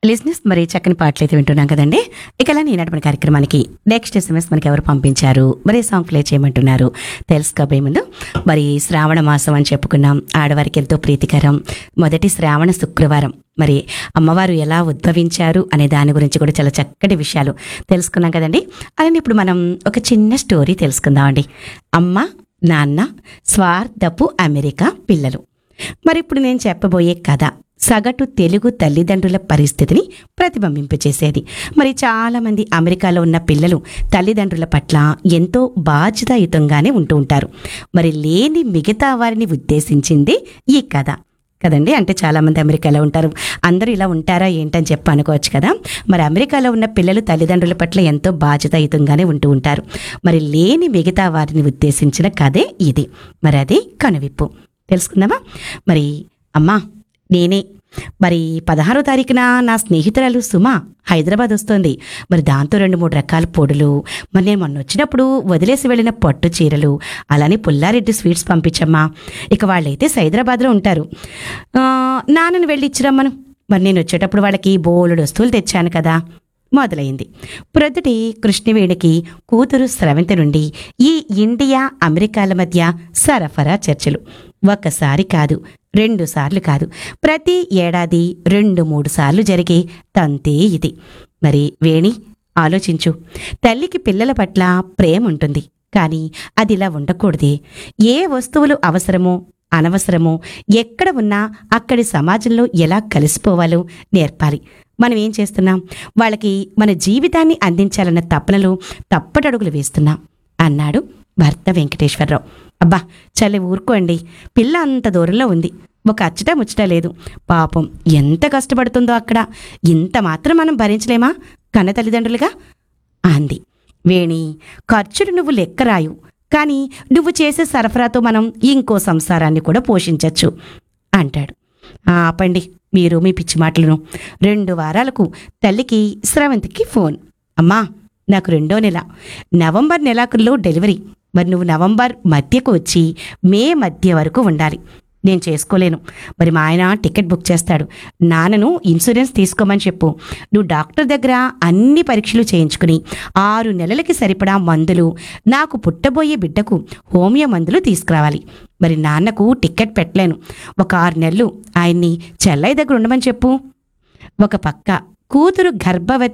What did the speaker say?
లిజినెస్ మరి చక్కని పాటలు అయితే వింటున్నాం కదండి ఇక అలా ఈనాటి కార్యక్రమానికి నెక్స్ట్ ఎస్ఎంఎస్ మనకి ఎవరు పంపించారు మరి ఏ సాంగ్ ప్లే చేయమంటున్నారు తెలుసుకోబోయే ముందు మరి శ్రావణ మాసం అని చెప్పుకున్నాం ఆడవారికి ఎంతో ప్రీతికరం మొదటి శ్రావణ శుక్రవారం మరి అమ్మవారు ఎలా ఉద్భవించారు అనే దాని గురించి కూడా చాలా చక్కటి విషయాలు తెలుసుకున్నాం కదండి అలానే ఇప్పుడు మనం ఒక చిన్న స్టోరీ తెలుసుకుందామండి అమ్మ నాన్న స్వార్థపు అమెరికా పిల్లలు మరి ఇప్పుడు నేను చెప్పబోయే కథ సగటు తెలుగు తల్లిదండ్రుల పరిస్థితిని ప్రతిబింబింపచేసేది మరి చాలామంది అమెరికాలో ఉన్న పిల్లలు తల్లిదండ్రుల పట్ల ఎంతో బాధ్యతాయుతంగానే ఉంటూ ఉంటారు మరి లేని మిగతా వారిని ఉద్దేశించింది ఈ కథ కదండి అంటే చాలామంది అమెరికాలో ఉంటారు అందరూ ఇలా ఉంటారా ఏంటని చెప్పి అనుకోవచ్చు కదా మరి అమెరికాలో ఉన్న పిల్లలు తల్లిదండ్రుల పట్ల ఎంతో బాధ్యతాయుతంగానే ఉంటూ ఉంటారు మరి లేని మిగతా వారిని ఉద్దేశించిన కథే ఇది మరి అది కనువిప్పు తెలుసుకుందామా మరి అమ్మా నేనే మరి పదహారో తారీఖున నా స్నేహితురాలు సుమ హైదరాబాద్ వస్తోంది మరి దాంతో రెండు మూడు రకాల పొడులు మరి నేను మొన్న వచ్చినప్పుడు వదిలేసి వెళ్ళిన పట్టు చీరలు అలానే పుల్లారెడ్డి స్వీట్స్ పంపించమ్మా ఇక వాళ్ళైతే సైదరాబాద్లో ఉంటారు ఆ, నాన్నని వెళ్ళి ఇచ్చిరమ్మను మరి నేను వచ్చేటప్పుడు వాళ్ళకి బోలెడు వస్తువులు తెచ్చాను కదా మొదలైంది ప్రొద్దుటి కృష్ణవేణికి కూతురు స్రవంతి నుండి ఈ ఇండియా అమెరికాల మధ్య సరఫరా చర్చలు ఒక్కసారి కాదు రెండు సార్లు కాదు ప్రతి ఏడాది రెండు మూడు సార్లు జరిగే తంతే ఇది మరి వేణి ఆలోచించు తల్లికి పిల్లల పట్ల ప్రేమ ఉంటుంది కానీ అది ఇలా ఉండకూడదే ఏ వస్తువులు అవసరమో అనవసరమో ఎక్కడ ఉన్నా అక్కడి సమాజంలో ఎలా కలిసిపోవాలో నేర్పాలి మనం ఏం చేస్తున్నాం వాళ్ళకి మన జీవితాన్ని అందించాలన్న తపనలో తప్పటడుగులు వేస్తున్నాం అన్నాడు భర్త వెంకటేశ్వరరావు అబ్బా చలి ఊరుకోండి పిల్ల అంత దూరంలో ఉంది ఒక అచ్చట ముచ్చట లేదు పాపం ఎంత కష్టపడుతుందో అక్కడ ఇంత మాత్రం మనం భరించలేమా కన్న తల్లిదండ్రులుగా అంది వేణి ఖర్చులు నువ్వు లెక్కరాయు కానీ నువ్వు చేసే సరఫరాతో మనం ఇంకో సంసారాన్ని కూడా పోషించవచ్చు అంటాడు "ఆ, ఆపండి మీరు మీ పిచ్చి మాటలను రెండు వారాలకు తల్లికి స్రవంతికి ఫోన్ అమ్మా నాకు రెండో నెల నవంబర్ నెలాఖరులో డెలివరీ మరి నువ్వు నవంబర్ మధ్యకు వచ్చి మే మధ్య వరకు ఉండాలి నేను చేసుకోలేను మరి మా ఆయన టికెట్ బుక్ చేస్తాడు నాన్నను ఇన్సూరెన్స్ తీసుకోమని చెప్పు నువ్వు డాక్టర్ దగ్గర అన్ని పరీక్షలు చేయించుకుని ఆరు నెలలకి సరిపడా మందులు నాకు పుట్టబోయే బిడ్డకు హోమియో మందులు తీసుకురావాలి మరి నాన్నకు టికెట్ పెట్టలేను ఒక ఆరు నెలలు ఆయన్ని చెల్లయ్య దగ్గర ఉండమని చెప్పు ఒక పక్క కూతురు గర్భవతి